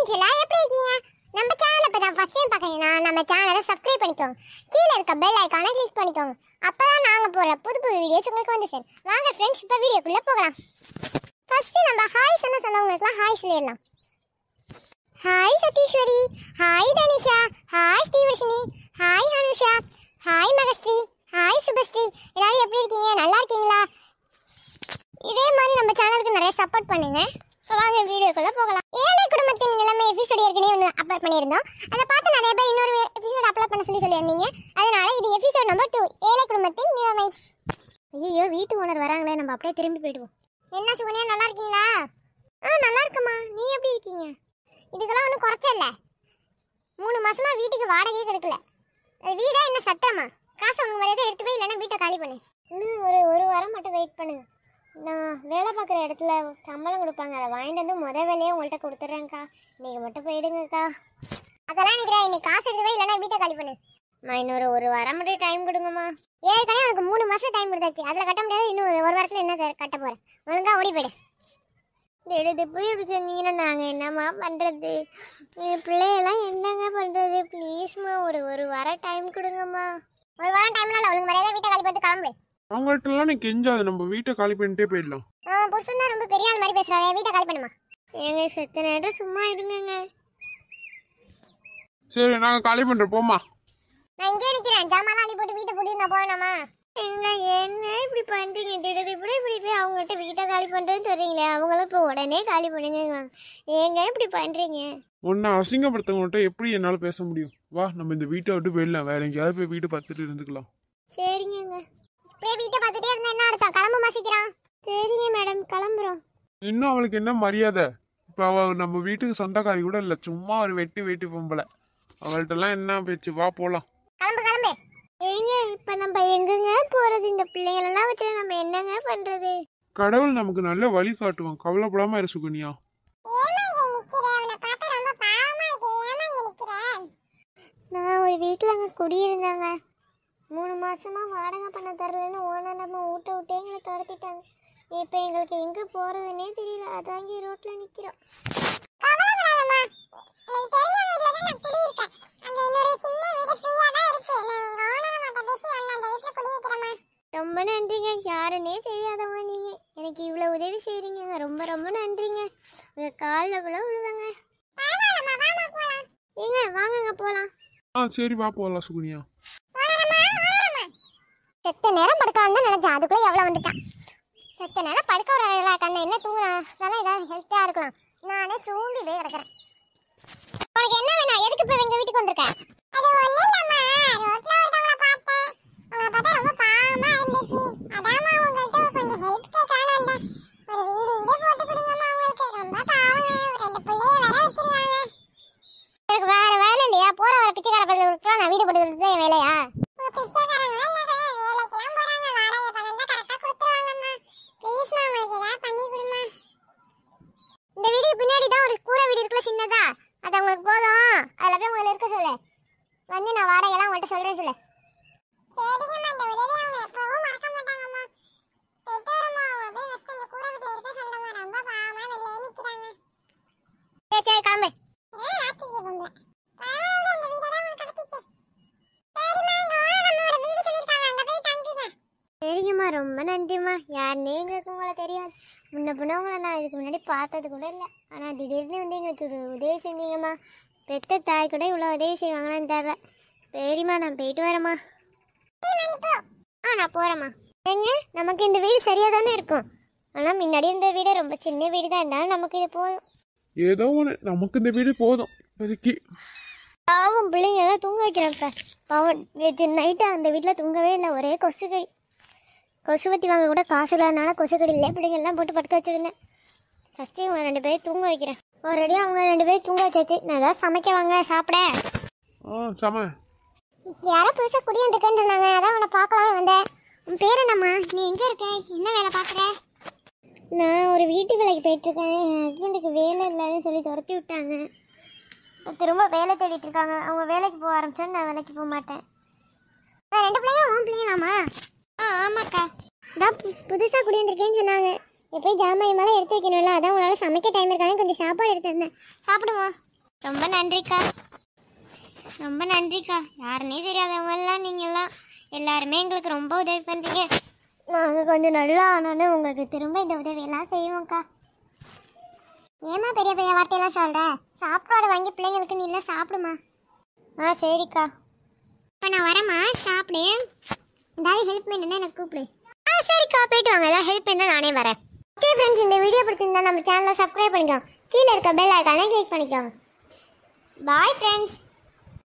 friends எல்லாம் எப்படி இருக்கீங்க நம்ம சேனலை இப்போ தான் ஃபர்ஸ்ட் டைம் பார்க்குறீங்கன்னா நம்ம சேனலை சப்ஸ்கிரைப் பண்ணிக்கோங்க கீழே இருக்க பெல் ஐக்கானை கிளிக் பண்ணிக்கோங்க அப்போ தான் நாங்கள் போடுற புது புது வீடியோஸ் உங்களுக்கு வந்து சார் வாங்க ஃப்ரெண்ட்ஸ் இப்போ வீடியோக்குள்ளே போகலாம் ஃபர்ஸ்ட் நம்ம ஹாய் சொன்ன சொன்னவங்களுக்குலாம் ஹாய் சொல்லிடலாம் hi Satheeswari hi Tanisha hi Srivarshini hi Hanusha hi Mahasri hi Subhasri எல்லாரும் எப்படி இருக்கீங்க நல்லா இருக்கீங்களா இதே மாதிரி நம்ம சேனலுக்கு நிறைய சப்போர்ட் பண்ணுங்க இப்போ வாங்க வீடியோக்குள்ள போகலாம் ஏழை குடும்பத்தின் நிலைமை எபிசோட் ஏற்கனவே ஒன்று அப்லோட் பண்ணியிருந்தோம் அதை பார்த்து நிறைய பேர் இன்னொரு எபிசோட் அப்லோட் பண்ண சொல்லி சொல்லியிருந்தீங்க அதனால இது எபிசோட் நம்பர் டூ ஏழை குடும்பத்தின் நிலைமை ஐயோ வீட்டு ஓனர் வராங்களே நம்ம அப்படியே திரும்பி போயிடுவோம் என்ன சுகன்யா நல்லா இருக்கீங்களா ஆ நல்லா இருக்கம்மா நீ எப்படி இருக்கீங்க இதுக்கெல்லாம் ஒன்றும் குறைச்ச இல்லை மூணு மாசமா வீட்டுக்கு வாடகையே கொடுக்கல அது வீடா என்ன சட்டமா காசு உங்க மரியாதை எடுத்து போய் இல்லைன்னா வீட்டை காலி பண்ணு இன்னும் ஒரு ஒரு வாரம் மட்டும் வெயிட் பண்ணுங்க நான் வேலை பார்க்குற இடத்துல சம்பளம் கொடுப்பாங்க அதை வாங்கிட்டு வந்து முத வேலையே உங்கள்கிட்ட கொடுத்துட்றேன்க்கா நீங்கள் மட்டும் போயிடுங்கக்கா அதெல்லாம் நினைக்கிறேன் இன்னைக்கு காசு எடுத்து போய் இல்லைன்னா வீட்டை காலி பண்ணு அம்மா இன்னொரு ஒரு வாரம் மட்டும் டைம் கொடுங்கம்மா ஏற்கனவே உனக்கு மூணு மாதம் டைம் கொடுத்தாச்சு அதில் கட்ட முடியாது இன்னும் ஒரு ஒரு வாரத்தில் என்ன க- கட்ட போகிறேன் ஒழுங்கா ஓடி போயிடு எடுத்து இப்படி இப்படி சொன்னீங்கன்னா நாங்கள் என்னம்மா பண்ணுறது என் பிள்ளையெல்லாம் என்னங்க பண்ணுறது ப்ளீஸ்மா ஒரு ஒரு வாரம் டைம் கொடுங்கம்மா ஒரு வாரம் டைம்னால ஒழுங்கு மரியாதை வீட்டை காலி பண்ணிட்டு கிளம்பு அவங்கள்ட்டலாம் நீ கெஞ்சாது நம்ம வீட்டை காலி பண்ணிட்டே போயிடலாம் ஆ புருஷன் தான் ரொம்ப பெரிய ஆள் மாதிரி பேசுறாங்க வீட்டை காலி பண்ணுமா ஏங்க செத்த நேரம் சும்மா இருங்கங்க சரி நாங்கள் காலி பண்ணுறோம் போம்மா நான் இங்கே நிக்கிறேன் ஜாமான் அள்ளி போட்டு வீட்டை போட்டு நான் போவேனாமா எங்க என்ன இப்படி பண்றீங்க திடீர் இப்படி இப்படி போய் அவங்ககிட்ட வீட்டை காலி பண்றேன்னு சொல்றீங்களே அவங்களும் இப்போ உடனே காலி பண்ணுங்க ஏங்க இப்படி பண்றீங்க உன்னை அசிங்கப்படுத்தவங்கள்ட்ட எப்படி என்னால் பேச முடியும் வா நம்ம இந்த வீட்டை விட்டு போயிடலாம் வேற எங்கேயாவது போய் வீட்டை பார்த்துட்டு இருந்துக்கலாம் சரிங்க இப்படியே வீட்டை பார்த்துட்டே இருந்தா என்ன அர்த்தம் கிளம்ப மாசிக்கிறான் சரிங்க மேடம் கிளம்புறோம் இன்னும் அவளுக்கு என்ன மரியாதை இப்போ அவள் நம்ம வீட்டுக்கு சொந்தக்காரி கூட இல்லை சும்மா ஒரு வெட்டி வெட்டி பொம்பளை அவள்கிட்டலாம் என்ன பேச்சு வா போகலாம் கிளம்பு கிளம்பு ஏங்க இப்ப நம்ம எங்கங்க போறது இந்த பிள்ளைங்களெல்லாம் வச்சு நம்ம என்னங்க பண்றது கடவுள் நமக்கு நல்ல வழி காட்டுவான் கவலைப்படாம இரு சுகன்யா நான் ஒரு வீட்டில் அங்கே குடியிருந்தேங்க மூணு மாசமா வாடகை பண்ண தரலன்னு ஓனர் நம்ம வீட்டை விட்டே எங்களை துரத்திட்டாங்க இப்போ எங்களுக்கு எங்கே போகிறதுனே தெரியல அதாங்க ரோட்டில் நிற்கிறோம் ரொம்ப நன்றிங்க யாருன்னே தெரியாதவங்க நீங்க எனக்கு இவ்வளவு உதவி செய்றீங்க ரொம்ப ரொம்ப நன்றிங்க உங்க காலில் கூட விழுவாங்க ஏங்க வாங்கங்க போலாம் ஆ சரி வா போகலாம் சுகன்யா செத்த நேரம் படுக்கலாம்னு தான் நினைச்சேன் அதுக்குள்ள எவ்வளவு வந்துட்டான் செத்த நேரம் படுக்க விடுறா கண்ணு என்ன தூங்குறான் அதெல்லாம் ஏதாவது ஹெல்த்தியா இருக்கலாம் நானே சூம்பி போய் கிடக்குறேன் உனக்கு என்ன வேணும் எதுக்கு இப்ப எங்க வீட்டுக்கு வந்திருக்க அது ஒண்ணு இல்லம்மா ரோட்ல ஒருத்தவங்கள பார்த்தேன் உங்களை பார்த்தா ரொம்ப பாவமா இருந்துச்சு அதாம்மா உங்கள்கிட்ட கொஞ்சம் ஹெல்ப் கேட்கலான்னு வந்தேன் ஒரு வீடு வீடு போட்டு கொடுங்கம்மா உங்களுக்கு ரொம்ப பாவங்க ரெண்டு பிள்ளைய வேற வச்சிருக்காங்க எனக்கு வேற வேலை இல்லையா போற வர பிச்சைக்கார பசங்களுக்கு நான் வீடு போட்டு கொடுத்தது என் வேலையா இந்த வீட்டுக்கு பின்னாடி தான் ஒரு கூரை வீடு இருக்குல்ல சின்னதா அது உங்களுக்கு போதும் அதுல போய் உங்களை இருக்க சொல்லு வந்து நான் வாடகைலாம் உங்கள்கிட்ட சொல்றேன் சொல்லு சரிங்கம்மா இந்த உதவி அவங்க எப்பவும் மறக்க மாட்டாங்கம்மா பெற்றோரம்மா அவங்க போய் ஃபஸ்ட் அந்த கூரை வீட்டில் இருக்க சொல்லுங்க ரொம்ப பாவமா வெளியே நிற்கிறாங்க சரி சரி கிளம்பு ஏன் ஆட்சி பொம்பளை பரவாயில்ல இந்த வீடு தான் உங்களுக்கு கிடைச்சிச்சு சரிம்மா எங்க ஓனர் நம்மளோட வீடு சொல்லியிருக்காங்க அங்க போய் தங்குங்க சரிங்கம்மா ரொம்ப நன்றிம்மா யாருன்னே எங்களுக்கு உங்களை தெரியாது முன்ன பின்ன உங்களை நான் இதுக்கு முன்னாடி பார்த்தது கூட இல்லை ஆனால் திடீர்னு வந்து எங்களுக்கு ஒரு உதவி செஞ்சீங்கம்மா பெத்த தாய் கூட இவ்வளோ உதவி செய்வாங்களான்னு தெரியல சரிம்மா நான் போயிட்டு வரேம்மா ஆ நான் போகிறேம்மா ஏங்க நமக்கு இந்த வீடு சரியாக தானே இருக்கும் ஆனால் முன்னாடி இருந்த வீடு ரொம்ப சின்ன வீடு தான் இருந்தாலும் நமக்கு இது போதும் ஏதோ ஒன்று நமக்கு இந்த வீடு போதும் இப்போதைக்கு பாவம் பிள்ளைங்க எல்லாம் தூங்க வைக்கிறப்ப பாவம் நேற்று நைட்டு அந்த வீட்டில் தூங்கவே இல்லை ஒரே கொசுக்கடி கொசுவத்தி வாங்க கூட காசு இல்லாதனால கொசுக்கடியில் பிள்ளைங்க எல்லாம் போட்டு படுக்க வச்சிருந்தேன் ஃபஸ்ட்டு இவங்க ரெண்டு பேரும் தூங்க வைக்கிறேன் ஆல்ரெடி அவங்க ரெண்டு பேரும் தூங்க வச்சாச்சு நான் ஏதாவது சமைக்க வாங்க சாப்பிட ஆ சம யாரோ புதுசாக குடி வந்திருக்கேன்னு சொன்னாங்க அதான் உன்னை பார்க்கலாம்னு வந்தேன் உன் பேர் என்னம்மா நீ எங்கே இருக்க என்ன வேலை பார்க்குற நான் ஒரு வீட்டு வேலைக்கு போயிட்டுருக்கேன் என் ஹஸ்பண்டுக்கு வேலை இல்லைன்னு சொல்லி துரத்தி விட்டாங்க திரும்ப வேலை தேடிட்டு இருக்காங்க அவங்க வேலைக்கு போக ஆரம்பிச்சா நான் வேலைக்கு போக மாட்டேன் ஆ, ரெண்டு பிள்ளைங்களும் உன் பிள்ளைங்களாமா ஆ ஆமாக்கா அதான் புதுசாக குடி வந்திருக்கேன்னு சொன்னாங்க எப்பயும் ஜாமான் மேலே எடுத்து வைக்கணும்ல அதான் உங்களால் சமைக்க டைம் இருக்கானே கொஞ்சம் சாப்பாடு எடுத்து வந்தேன் சாப்பிடுவோம் ரொம்ப நன்றிக்கா ரொம்ப நன்றிக்கா யாருன்னே தெரியாதவங்க எல்லாம் நீங்கெல்லாம் எல்லாருமே எங்களுக்கு ரொம்ப உதவி பண்ணுறீங்க நாங்கள் கொஞ்சம் நல்லா ஆனாலும் உங்களுக்கு திரும்ப இந்த உதவியெல்லாம் செய்வோம்க்கா ஏமா பெரிய பெரிய வார்த்தையெல்லாம் சொல்கிற சாப்பாடு வாங்கி பிள்ளைங்களுக்கு நீ எல்லாம் சாப்பிடுமா ஆ சரிக்கா இப்போ நான் வரேம்மா சாப்பிடு ஏதாவது ஹெல்ப் வேணும்னா எனக்கு கூப்பிடு ஆ சரிக்கா போயிட்டு வாங்க ஏதாவது ஹெல்ப் வேணா நானே வரேன் ஓகே ஃப்ரெண்ட்ஸ் இந்த வீடியோ பிடிச்சிருந்தா நம்ம சேனலை சப்ஸ்கிரைப் பண்ணிக்கோங்க கீழே இருக்க பெல் ஐக்கானை கிளிக் பண்ணிக்கோங்க பாய் ஃப்ரெண்ட்ஸ்